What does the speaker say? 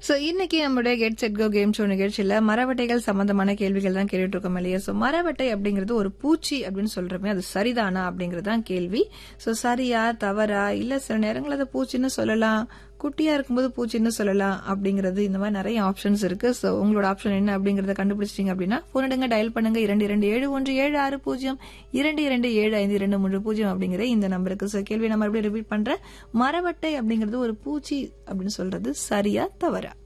so இன்னைக்கு நம்மளுடைய get set go game show நிகழ்ச்சியில மரவட்டைகள் சம்பந்தமான கேள்விகள் தான் கேட்டுட்டு இருக்கோம் இல்லையா சோ மரவட்டை அப்படிங்கிறது ஒரு பூச்சி அப்படின்னு சொல்றமே அது சரிதானா அப்படிங்கிறது தான் கேள்வி சோ சரியா தவறா இல்ல சில நேரங்கள் அதை பூச்சின்னு சொல்லலாம் குட்டியா இருக்கும்போது பூச்சின்னு சொல்லலாம் அப்படிங்கிறது இந்த மாதிரி நிறைய ஆப்ஷன்ஸ் இருக்கு சோ உங்களோட ஆப்ஷன் என்ன அப்படிங்கறத கண்டுபிடிச்சிட்டீங்க அப்படின்னா போன் எடுங்க டயல் பண்ணுங்க இரண்டு இரண்டு ஏழு ஒன்று ஏழு ஆறு பூஜ்ஜியம் இரண்டு இரண்டு ஏழு ஐந்து இரண்டு மூன்று பூஜ்ஜியம் அப்படிங்கிற இந்த நம்பருக்கு சோ கேள்வி நான் மறுபடியும் ரிப்பீட் பண்றேன் மரவட்டை அப்படிங்கிறது ஒரு பூச்சி அப்படின்னு சொல்றது சரியா தவறா